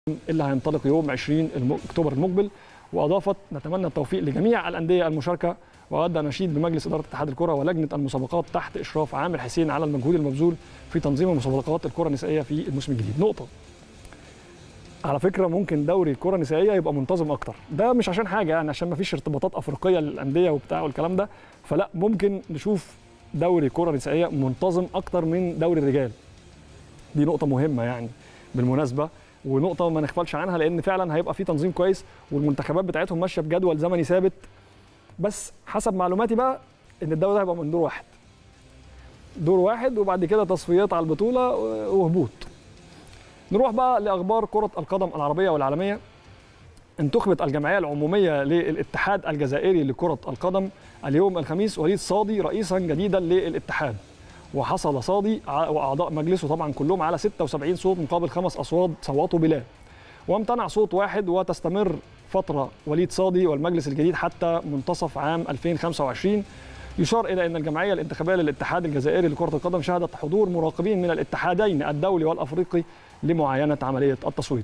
اللي هينطلق يوم 20 الم- اكتوبر المقبل واضافت نتمنى التوفيق لجميع الانديه المشاركه وأدى نشيد بمجلس اداره اتحاد الكره ولجنه المسابقات تحت اشراف عامر حسين على المجهود المبذول في تنظيم مسابقات الكره النسائيه في الموسم الجديد نقطه على فكره ممكن دوري الكره النسائيه يبقى منتظم اكتر ده مش عشان حاجه يعني عشان ما فيش ارتباطات افريقيه للانديه وبتاع والكلام ده فلا ممكن نشوف دوري كره نسائيه منتظم اكتر من دوري الرجال دي نقطه مهمه يعني بالمناسبه ونقطه ما نغفلش عنها لان فعلا هيبقى في تنظيم كويس والمنتخبات بتاعتهم ماشيه بجدول زمني ثابت بس حسب معلوماتي بقى ان الدوري ده هيبقى من دور واحد دور واحد وبعد كده تصفيات على البطوله وهبوط نروح بقى لاخبار كره القدم العربيه والعالميه انتخبت الجمعيه العموميه للاتحاد الجزائري لكره القدم اليوم الخميس وليد صادي رئيسا جديدا للاتحاد وحصل صادي ع- واعضاء مجلسه طبعا كلهم على 76 صوت مقابل خمس اصوات صوتوا بلا وامتنع صوت واحد وتستمر فتره وليد صادي والمجلس الجديد حتى منتصف عام 2025 يشار الى ان الجمعيه الانتخابيه للاتحاد الجزائري لكره القدم شهدت حضور مراقبين من الاتحادين الدولي والافريقي لمعاينه عمليه التصويت.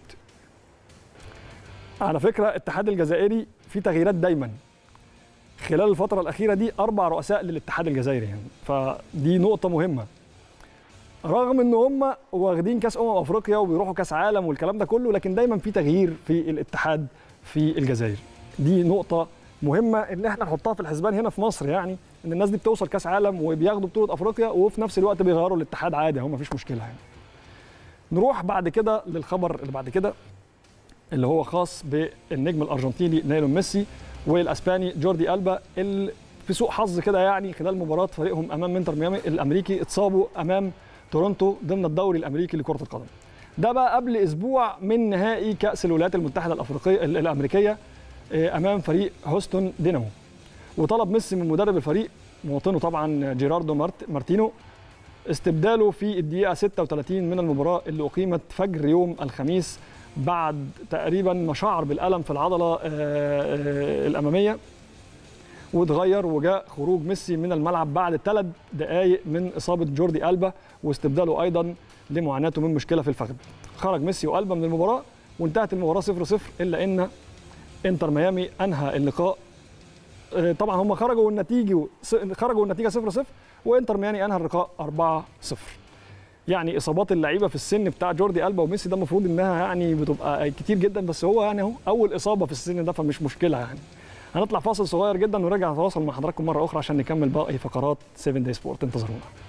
على فكره الاتحاد الجزائري في تغييرات دايما خلال الفتره الاخيره دي اربع رؤساء للاتحاد الجزائري يعني فدي نقطه مهمه رغم ان هم واخدين كاس امم افريقيا وبيروحوا كاس عالم والكلام ده كله لكن دايما في تغيير في الاتحاد في الجزائر دي نقطه مهمه ان احنا نحطها في الحسبان هنا في مصر يعني ان الناس دي بتوصل كاس عالم وبياخدوا بطوله افريقيا وفي نفس الوقت بيغيروا الاتحاد عادي هو مفيش مشكله يعني نروح بعد كده للخبر اللي بعد كده اللي هو خاص بالنجم الارجنتيني ليونيل ميسي والاسباني جوردي البا اللي في سوء حظ كده يعني خلال مباراه فريقهم امام انتر ميامي الامريكي اتصابوا امام تورونتو ضمن الدوري الامريكي لكره القدم ده بقى قبل اسبوع من نهائي كاس الولايات المتحده الافريقيه ال- الامريكيه آه، امام فريق هوستون دينامو وطلب ميسي من مدرب الفريق مواطنه طبعا جيراردو مارت مارتينو استبداله في الدقيقه 36 من المباراه اللي اقيمت فجر يوم الخميس بعد تقريبا ما شعر بالالم في العضله آه، آه، الاماميه واتغير وجاء خروج ميسي من الملعب بعد ثلاث دقائق من اصابه جوردي البا واستبداله ايضا لمعاناته من مشكله في الفخذ. خرج ميسي والبا من المباراه وانتهت المباراه 0-0 الا ان انتر ميامي انهى اللقاء آه، طبعا هم خرجوا والنتيجه خرجوا والنتيجه 0-0 وانتر ميامي انهى اللقاء 4-0. يعني اصابات اللعيبه في السن بتاع جوردي البا وميسي ده المفروض انها يعني بتبقى كتير جدا بس هو يعني اهو اول اصابه في السن ده فمش مشكله يعني. هنطلع فاصل صغير جدا ونرجع نتواصل مع حضراتكم مره اخرى عشان نكمل باقي فقرات 7 داي سبورت انتظرونا